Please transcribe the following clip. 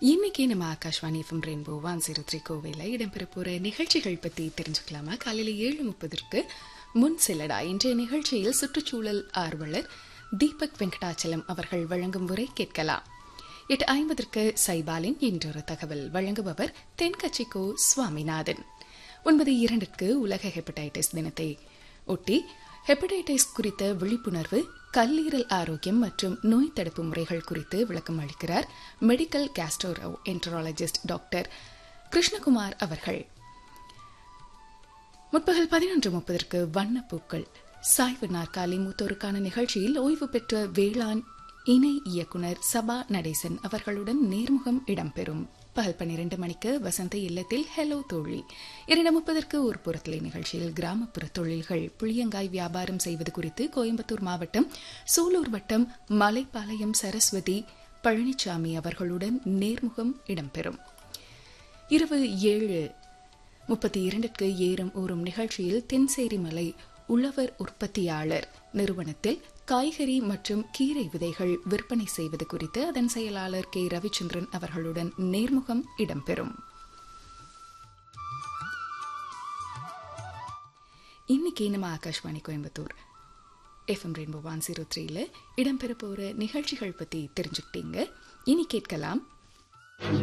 இன்னைக்கு நம்ம Akashvani FM rainbow one zero three கோவையில் இடம்பெற போகிற நிகழ்ச்சிகள் பற்றி தெரிஞ்சுக்கலாமா காலையில் ஏழு முப்பதற்கு முன் செல்லடா இன்றைய நிகழ்ச்சியில் சுற்றுச்சூழல் ஆர்வலர் தீபக் வெங்கடாச்சலம் அவர்கள் வழங்கும் உரை கேட்கலாம் எட்டு ஐம்பதற்கு சைபாலின் இன்றொரு தகவல் வழங்குபவர் தென்கட்சிக்கோ சுவாமிநாதன் ஒன்பது இரண்டிற்கு உலக ஹெப்படைட்டிஸ் தினத்தை ஒட்டி ஹெப்படைட்டிஸ் குறித்த விழிப்புணர்வு கல்லீரல் ஆரோக்கியம் மற்றும் நோய் தடுப்பு முறைகள் குறித்து விளக்கம் அளிக்கிறார் medical gastroenterologist doctor Krishnakumar அவர்கள் முற்பகல் பதினொன்று முப்பதற்கு வண்ணப்பூக்கள் சாய்வு நாற்காலி மூத்தோருக்கான நிகழ்ச்சியில் ஓய்வு பெற்ற வேளாண் இணை இயக்குனர் சபா நடேசன் அவர்களுடன் நேர்முகம் இடம்பெறும் பகல் பன்னிரண்டு மணிக்கு வசந்த இல்லத்தில் ஹெலோ தோழி இரண்டு முப்பதற்கு ஒரு புறத்திலே நிகழ்ச்சியில் கிராமப்புற தொழில்கள் புளியங்காய் வியாபாரம் செய்வது குறித்து கோயம்புத்தூர் மாவட்டம் சூலூர் வட்டம் மலைப்பாளையம் சரஸ்வதி பழனிசாமி அவர்களுடன் நேர்முகம் இடம்பெறும் இரவு ஏழு முப்பத்தி இரண்டிற்கு ஏறும் ஊறும் நிகழ்ச்சியில் தென்சேரி மலை உழவர் உற்பத்தியாளர் நிறுவனத்தில் காய்கறி மற்றும் கீரை விதைகள் விற்பனை செய்வது குறித்து அதன் செயலாளர் கே ரவிச்சந்திரன் அவர்களுடன் நேர்முகம் இடம்பெறும் இன்னைக்கு நம்ம Akashvani Coimbatore FM rainbow one zero த்ரீல இடம்பெற போற நிகழ்ச்சிகள் பத்தி தெரிஞ்சுக்கிட்டீங்க இனி கேட்கலாம்